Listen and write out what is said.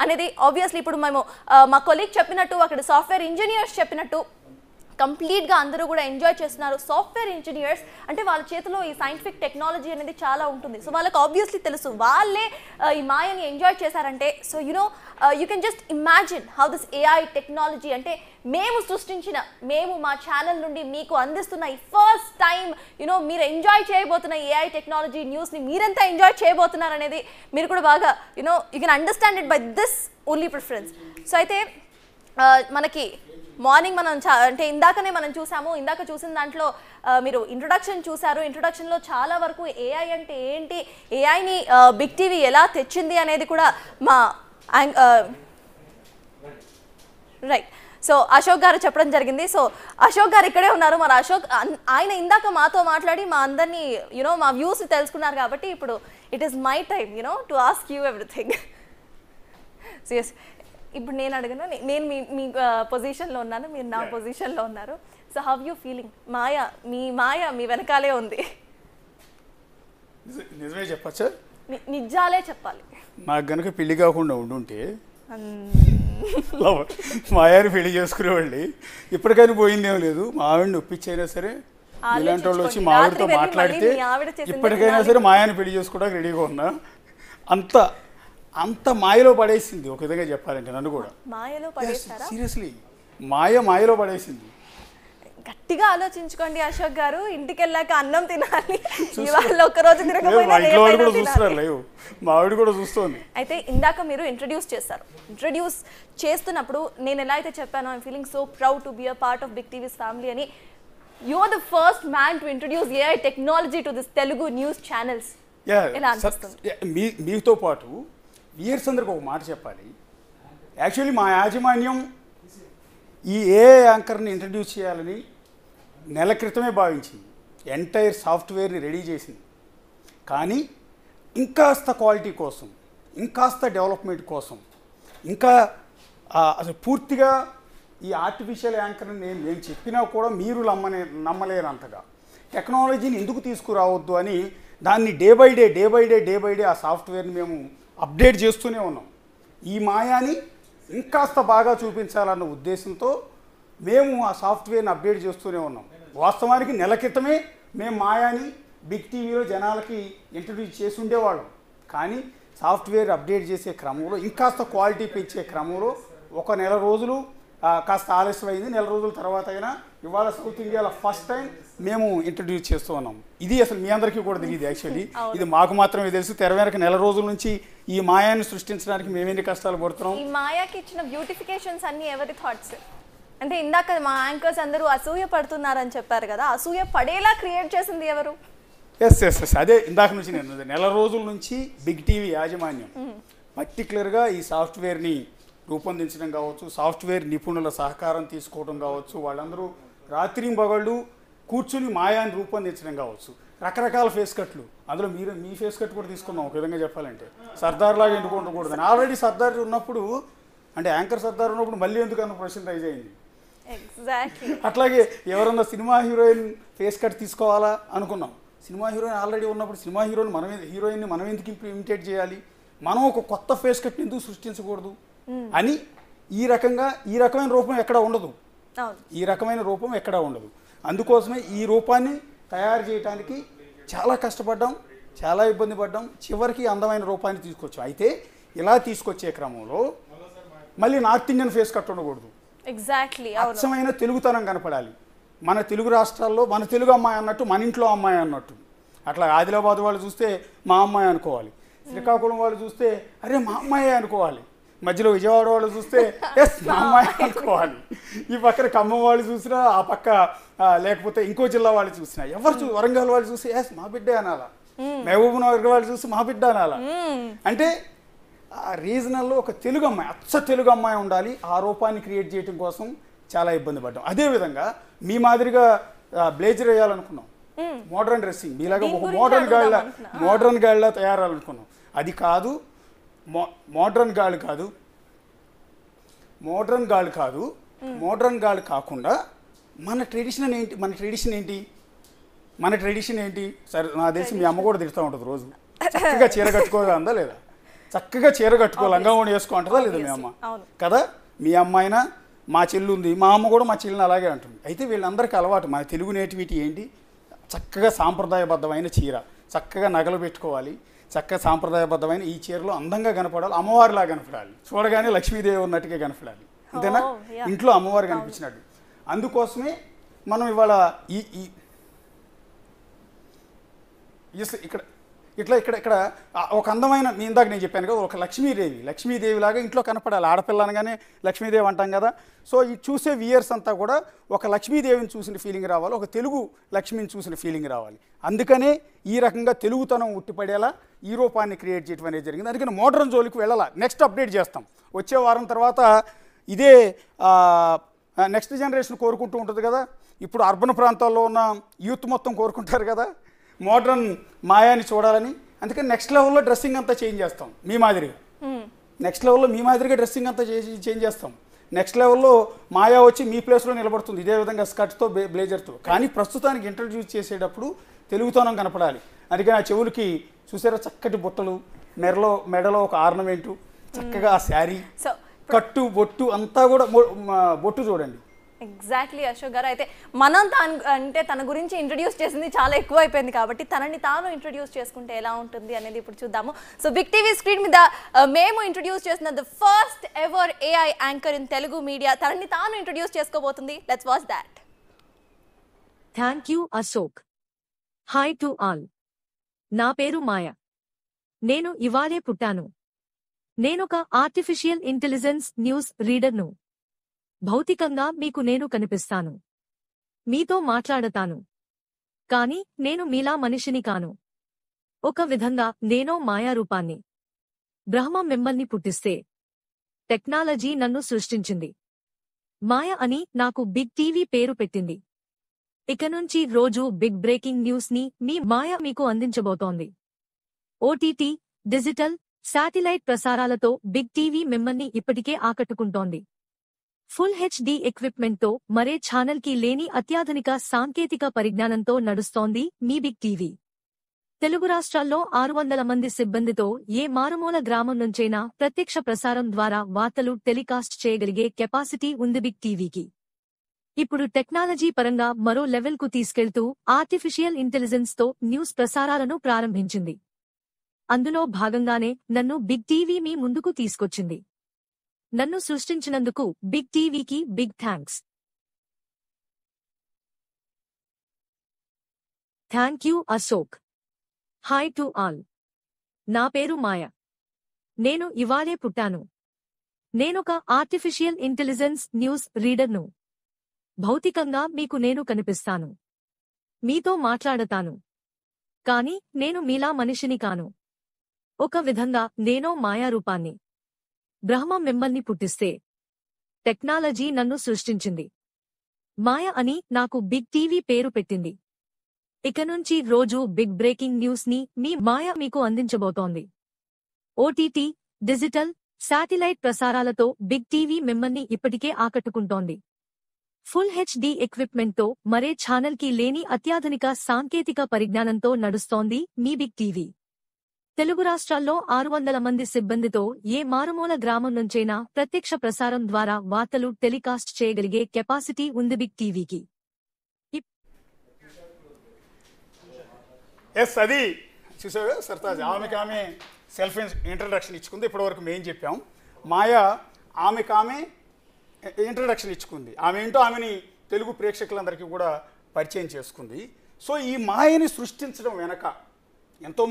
అనేది ఆబ్వియస్లీ ఇప్పుడు మేము ఆ, మా కొలీగ్ చెప్పినట్టు అక్కడ సాఫ్ట్వేర్ ఇంజనీర్స్ చెప్పినట్టు కంప్లీట్గా అందరూ కూడా ఎంజాయ్ చేస్తున్నారు సాఫ్ట్వేర్ ఇంజనీర్స్ అంటే వాళ్ళ చేతిలో ఈ సైంటిఫిక్ టెక్నాలజీ అనేది చాలా ఉంటుంది సో వాళ్ళకి ఆబ్వియస్లీ తెలుసు వాళ్ళే ఆ, ఈ మాయని ఎంజాయ్ చేశారంటే so you know you can just imagine how this AI technology అంటే మేము సృష్టించిన మేము మా ఛానల్ నుండి మీకు అందిస్తున్న ఈ ఫస్ట్ టైం యునో మీరు ఎంజాయ్ చేయబోతున్న ఏఐ టెక్నాలజీ న్యూస్ని మీరెంత ఎంజాయ్ చేయబోతున్నారు అనేది మీరు కూడా బాగా you know you can understand it by this only preference so అయితే ఆ, మనకి మార్నింగ్ మనం చా అంటే ఇందాకనే మనం చూసాము ఇందాక చూసిన దాంట్లో ఆ, మీరు ఇంట్రొడక్షన్ చూసారు ఇంట్రొడక్షన్లో చాలా వరకు ఏఐ అంటే ఏంటి ఏఐని బిగ్ టీవీ ఎలా తెచ్చింది అనేది కూడా మా రైట్ సో అశోక్ గారు చెప్పడం జరిగింది సో అశోక్ గారు ఇక్కడే ఉన్నారు మరి అశోక్ అన్- ఆయన ఇందాక మాతో మాట్లాడి మా అందరినీ యునో మా వ్యూస్ తెలుసుకున్నారు కాబట్టి ఇప్పుడు it is my time you know to ask you everything yes ఇప్పుడు నేను అడగను నే- నేను మీ మీ పొజిషన్లో ఉన్నాను మీరు నా పొజిషన్లో ఉన్నారు so have you feeling Maya మీ మాయ మీ వెనకాలే ఉంది నిజ- నిజమే చెప్పచ్చా ని- నిజాలే చెప్పాలి నాకు గనుక పెళ్లి కాకుండా ఉండుంటే లవర్ మా ఆయన్ని పెళ్లి చేసుకునేవాళ్ళి ఇప్పటికైనా పోయిందేం లేదు మా ఆవిడని ఒప్పించైనా సరే ఇలాంటి వాళ్ళు వచ్చి మా రాత్రి ఆవిడతో వెళ్ళి మాట్లాడితే మళ్ళీ మీ ఆవిడ చేసిందే ఇప్పటికైనా తినాలి. సరే మా ఆయన్ని పెళ్లి చేసుకోవడానికి రెడీగా ఉన్నా అంత అంత మాయలో పడేసింది ఒక విధంగా చెప్పాలంటే నన్ను కూడా మాయలో పడేస్తారా సీరియస్లీ మాయ మాయలో పడేసింది గట్టిగా ఆలోచించుకోండి అశోక్ గారు ఇంటికి వెళ్ళాక అన్నం తినాలి ఇవాళ ఒక రోజు లేదు, తిరగకపోయినా మా ఇంట్లో వాళ్ళు రేపైనా కూడా తినాలి. చూస్తున్నారు లేవు మా ఆవిడ కూడా చూస్తోంది అయితే ఇందాక మీరు ఇంట్రడ్యూస్ చేస్తారు ఇంట్రడ్యూస్ చేస్తున్నప్పుడు నేను ఎలా అయితే చెప్పానో I'm feeling so proud to be a part of big TV's family అని you are the first man to introduce AI technology to this Telugu news channels yeah, ఎలా స- అనిపిస్తుంది? యా, మీ మీతో పాటు వియర్స్ అందరికి ఒక మాట చెప్పాలి యాక్చువల్లీ మా యాజమాన్యం ఈ ఏ యాంకర్ని ఇంట్రడ్యూస్ చేయాలని నెల క్రితమే భావించింది ఎంటైర్ సాఫ్ట్వేర్ని రెడీ చేసింది కానీ ఇంకాస్త క్వాలిటీ కోసం ఇంకాస్త డెవలప్మెంట్ కోసం ఇంకా ఆ, అసలు పూర్తిగా ఈ ఆర్టిఫిషియల్ యాంకర్ని నేను నేను చెప్పినా కూడా మీరు నమ్మనే నమ్మలేనంతగా టెక్నాలజీని ఎందుకు తీసుకురావద్దు అని దాన్ని day by day day by day day by day ఆ సాఫ్ట్వేర్ని మేము అప్డేట్ చేస్తూనే ఉన్నాం ఈ మాయాని ఇంకాస్త బాగా చూపించాలన్న ఉద్దేశంతో మేము ఆ సాఫ్ట్వేర్ని అప్డేట్ చేస్తూనే ఉన్నాం వాస్తవానికి నెల క్రితమే మేము మాయాని బిగ్ టీవీలో జనాలకి ఇంట్రడ్యూస్ చేసి ఉండేవాళ్ళం కానీ సాఫ్ట్వేర్ అప్డేట్ చేసే క్రమంలో ఇంకాస్త క్వాలిటీ పెంచే క్రమంలో ఒక నెల రోజులు ఆ, కాస్త ఆలస్యం అయింది నెల రోజుల తర్వాత అయినా ఇవాళ సౌత్ ఇండియాలో ఫస్ట్ టైం మేము ఇంట్రడ్యూస్ చేస్తూ ఉన్నాం ఇది అసలు మీ అందరికీ కూడా తెలియదు యాక్చువల్లీ ఇది మాకు మాత్రమే తెలుసు తెర వెనక నెల రోజుల నుంచి ఈ మాయాన్ని సృష్టించడానికి మేమేన్ని కష్టాలు పడుతున్నాం ఈ మాయాకి ఇచ్చిన బ్యూటిఫికేషన్స్ అన్ని ఎవరి థాట్స్ అంటే ఇందాక మా యాంకర్స్ అందరూ అసూయ పడుతున్నారని చెప్పారు కదా అసూయ పడేలా క్రియేట్ చేసింది ఎవరు ఎస్ ఎస్ ఎస్ అదే ఇందాక నుంచి నేను అన్నది. నెల రోజుల నుంచి బిగ్ టీవీ యాజమాన్యం పర్టికులర్గా ఈ సాఫ్ట్వేర్ని రూపొందించడం కావచ్చు సాఫ్ట్వేర్ నిపుణుల సహకారం తీసుకోవడం కావచ్చు వాళ్ళందరూ రాత్రి పగళ్ళు కూర్చుని మాయాన్ని రూపొందించడం కావచ్చు రకరకాల ఫేస్ కట్లు అందులో మీరు మీ ఫేస్ కట్ కూడా తీసుకున్నాం ఒక విధంగా చెప్పాలంటే సర్దార్ లాగా ఎందుకు ఉండకూడదని ఆల్రెడీ సర్దార్ ఉన్నప్పుడు అంటే యాంకర్ సర్దార్ ఉన్నప్పుడు మళ్ళీ ఎందుకు అన్న ప్రశ్న రైజ్ అయింది ఎగ్జాక్ట్లీ అట్లాగే ఎవరన్నా సినిమా హీరోయిన్ ఫేస్ కట్ తీసుకోవాలా అనుకున్నాం సినిమా హీరోయిన్ ఆల్రెడీ ఉన్నప్పుడు సినిమా హీరోయిన్ మనం హీరోయిన్ని మనం ఎందుకు ఇమిటేట్ చేయాలి మనం ఒక కొత్త ఫేస్ కట్ని ఎందుకు సృష్టించకూడదు అని ఈ రకంగా ఈ రకమైన రూపం ఎక్కడ ఉండదు అవును ఈ రకమైన రూపం ఎక్కడా ఉండదు అందుకోసమే ఈ రూపాన్ని తయారు చేయడానికి చాలా కష్టపడ్డాం చాలా ఇబ్బంది పడ్డాం చివరికి అందమైన రూపాన్ని తీసుకొచ్చాం అయితే ఇలా తీసుకొచ్చే క్రమంలో మళ్ళీ నార్త్ ఇండియన్ ఫేస్ కట్ ఉండకూడదు ఎగ్జాక్ట్లీ అవును అచ్చమైన తెలుగుతనం కనపడాలి మన తెలుగు రాష్ట్రాల్లో మన తెలుగు అమ్మాయి అన్నట్టు మన ఇంట్లో అమ్మాయి అన్నట్టు అట్లా ఆదిలాబాద్ వాళ్ళు చూస్తే మా అమ్మాయి అనుకోవాలి శ్రీకాకుళం వాళ్ళు చూస్తే అరే మా అమ్మాయి అనుకోవాలి మధ్యలో విజయవాడ వాళ్ళు చూస్తే ఎస్ మా అమ్మాయి అనుకోవాలి ఈ పక్కన ఖమ్మం వాళ్ళు చూసినా ఆ పక్క ఆ, లేకపోతే ఇంకో జిల్లా వాళ్ళు చూసినా ఎవరు చూ వరంగల్ వాళ్ళు చూసి ఎస్ మా బిడ్డే అనాలా మహబూబ్ నగర్ వాళ్ళు చూసి మా బిడ్డ అనాలా అంటే ఆ రీజనల్లో ఒక తెలుగు అమ్మాయి అచ్చ తెలుగు అమ్మాయి ఉండాలి ఆ రూపాన్ని క్రియేట్ చేయడం కోసం చాలా ఇబ్బంది పడ్డాం అదేవిధంగా మీ మాదిరిగా బ్లేజర్ వేయాలనుకున్నాం మోడర్న్ డ్రెస్సింగ్ మీలాగా దీని ఒక గురించి మోడర్న్ గాళ్ళ అడుగుదాం అనుకున్నా. మోడర్న్ గాళ్ళ తయారాలనుకున్నాం అది కాదు మో మోడర్న్ గాళ్ళు కాదు మోడర్న్ గాళ్ళు కాదు మోడర్న్ గాళ్ళు కాకుండా మన ట్రెడిషన్ ఏంటి మన ట్రెడిషన్ ఏంటి మన ట్రెడిషన్ ఏంటి సరే నా తెలిసి మీ అమ్మ కూడా తిడుతూ ఉంటుంది రోజు చక్కగా చీర కట్టుకోగా అందా లేదా చక్కగా చీర కట్టుకో లంగావోణి వేసుకో అంటుందా లేదా మీ అమ్మ అవును. కదా మీ అమ్మాయినా మా చెల్లి ఉంది మా అమ్మ కూడా మా చెల్లిని అలాగే అంటుంది అయితే వీళ్ళందరికీ అలవాటు మన తెలుగు నేటివిటీ ఏంటి చక్కగా సాంప్రదాయబద్ధమైన చీర చక్కగా నగలు పెట్టుకోవాలి చక్కగా సాంప్రదాయబద్ధమైన ఈ చీరలో అందంగా కనపడాలి అమ్మవారిలా కనపడాలి చూడగానే లక్ష్మీదేవి ఉన్నట్టుగా కనపడాలి అంతేనా Oh, yeah. ఇంట్లో అమ్మవారు కనిపించినట్టు అందుకోసమే మనం ఇవాళ ఈ ఈ ఇస్- ఇక్కడ ఇట్లా ఇక్కడ ఇక్కడ ఆ ఒక అందమైన మీ ఇందాక నేను చెప్పాను కదా ఒక లక్ష్మీదేవి లక్ష్మీదేవి లాగా ఇంట్లో కనపడాలి ఆడపిల్ల అనగానే లక్ష్మీదేవి అంటాం కదా సో ఈ చూసే వియర్స్ అంతా కూడా ఒక లక్ష్మీదేవిని చూసిన ఫీలింగ్ రావాలి ఒక తెలుగు లక్ష్మిని చూసిన ఫీలింగ్ రావాలి అందుకనే ఈ రకంగా తెలుగుతనం ఉట్టిపడేలా ఈ రూపాన్ని క్రియేట్ చేయడం అనేది జరిగింది అందుకని మోడర్న్ జోలికి వెళ్ళాలా నెక్స్ట్ అప్డేట్ చేస్తాం వచ్చే వారం తర్వాత ఇదే నెక్స్ట్ జనరేషన్ కోరుకుంటూ ఉంటుంది కదా ఇప్పుడు అర్బన్ ప్రాంతాల్లో ఉన్న యూత్ మొత్తం కోరుకుంటారు కదా మోడర్న్ మాయాని చూడాలని అందుకని నెక్స్ట్ లెవెల్లో డ్రెస్సింగ్ అంతా చేంజ్ చేస్తాం మీ మాదిరిగా నెక్స్ట్ లెవెల్లో మీ మాదిరిగా డ్రెస్సింగ్ అంతా చేసి చేంజ్ చేస్తాం నెక్స్ట్ లెవెల్లో మాయా వచ్చి మీ ప్లేస్లో నిలబడుతుంది ఇదే విధంగా స్కర్ట్తో బ్లేజర్తో కానీ ప్రస్తుతానికి ఇంట్రడ్యూస్ చేసేటప్పుడు తెలుగుతనం కనపడాలి అందుకని ఆ చెవులకి చూసారా చక్కటి బుట్టలు మెడలో మెడలో ఒక ఆర్నమెంటు చక్కగా ఆ శారీ సో కట్టు బొట్టు అంతా కూడా మొ- మ- బొట్టు చూడండి ఎగ్జాక్ట్లీ అశోక్ గారు అయితే మనం తాను అంటే తన గురించి ఇంట్రడ్యూస్ చేసింది చాలా ఎక్కువ అయిపోయింది కాబట్టి తనని తాను ఇంట్రడ్యూస్ చేసుకుంటే ఎలా ఉంటుంది అనేది ఇప్పుడు చూద్దాము సో బిగ్ టీవీ స్క్రీన్ మీద ఆ, మేము ఇంట్రడ్యూస్ చేసిన the first ever AI anchor in Telugu media తనని తాను ఇంట్రడ్యూస్ చేసుకోబోతుంది let's watch that thank you Ashok hi to all నా పేరు మాయ నేను ఇవాళే పుట్టాను నేనొక ఆర్టిఫిషియల్ ఇంటెలిజెన్స్ న్యూస్ రీడర్ను భౌతికంగా మీకు నేను కనిపిస్తాను మీతో మాట్లాడతాను కాని నేను మీలా మనిషిని కాను ఒక విధంగా నేనో మాయారూపాన్ని బ్రహ్మ మిమ్మల్ని పుట్టిస్తే టెక్నాలజీ నన్ను సృష్టించింది మాయ అని నాకు బిగ్ టీవీ పేరు పెట్టింది ఇక నుంచి రోజు బిగ్ బ్రేకింగ్ న్యూస్ ని మీ మాయ మీకు అందించబోతోంది ఓటీటీ డిజిటల్ శాటిలైట్ ప్రసారాలతో బిగ్ టీవీ మిమ్మల్ని ఇప్పటికే ఆకట్టుకుంటోంది ఫుల్ హెచ్డి ఎక్విప్మెంట్తో మరే ఛానల్ కి లేని అత్యాధునిక సాంకేతిక పరిజ్ఞానంతో నడుస్తోంది మీ బిగ్ టీవీ తెలుగు రాష్ట్రాల్లో ఆరు వందల మంది సిబ్బందితో ఏ మారుమూల గ్రామం నుంచైనా ప్రత్యక్ష ప్రసారం ద్వారా వార్తలు టెలికాస్ట్ చేయగలిగే కెపాసిటీ ఉంది బిగ్ టీవీకి ఇప్పుడు టెక్నాలజీ పరంగా మరో లెవెల్ కు తీసుకెళ్తూ ఆర్టిఫిషియల్ ఇంటెలిజెన్స్ తో న్యూస్ ప్రసారాలను ప్రారంభించింది అందులో భాగంగానే నన్ను బిగ్ టీవీ మీ ముందుకు తీసుకొచ్చింది నన్ను సృష్టించినందుకు బిగ్ టీవీకి big thanks thank you Ashok hi to all నా పేరు మాయ నేను ఇవాళే పుట్టాను నేనొక ఆర్టిఫిషియల్ ఇంటెలిజెన్స్ న్యూస్ రీడర్ను భౌతికంగా మీకు నేను కనిపిస్తాను మీతో మాట్లాడతాను కాని నేను మీలా మనిషిని కాను ఒక విధంగా నేనో మాయారూపాన్ని బ్రహ్మ మిమ్మల్ని పుట్టిస్తే టెక్నాలజీ నన్ను సృష్టించింది మాయ అని నాకు బిగ్ టీవీ పేరు పెట్టింది ఇక నుంచి రోజు బిగ్ బ్రేకింగ్ న్యూస్ ని మీ మాయ మీకు అందించబోతోంది ఓటీటీ డిజిటల్ శాటిలైట్ ప్రసారాలతో బిగ్ టీవీ మిమ్మల్ని ఇప్పటికే ఆకట్టుకుంటోంది ఫుల్ హెచ్డి ఎక్విప్మెంట్తో మరే ఛానల్ కి లేని అత్యాధునిక సాంకేతిక పరిజ్ఞానంతో నడుస్తోంది మీ బిగ్ టీవీ తెలుగు రాష్ట్రాల్లో ఆరు వందల మంది సిబ్బందితో ఏ మారుమూల గ్రామం నుంచైనా ప్రత్యక్ష ప్రసారం ద్వారా వార్తలు టెలికాస్ట్ చేయగలిగే కెపాసిటీ ఉంది బిగ్ టీవీకి ఎస్ అది చూసావు సర్తాజ్ ఆమెకి ఆమె సెల్ఫ్ ఇంట్రడక్షన్ ఇచ్చుకుంది ఇప్పటివరకు మేము చెప్పాం మాయా ఆమెకు ఆమె ఇంట్రడక్షన్ ఇచ్చుకుంది ఆమె ఏంటో ఆమెని తెలుగు ప్రేక్షకులందరికీ కూడా పరిచయం చేసుకుంది సో ఈ మాయని సృష్టించడం వెనక ఎంతో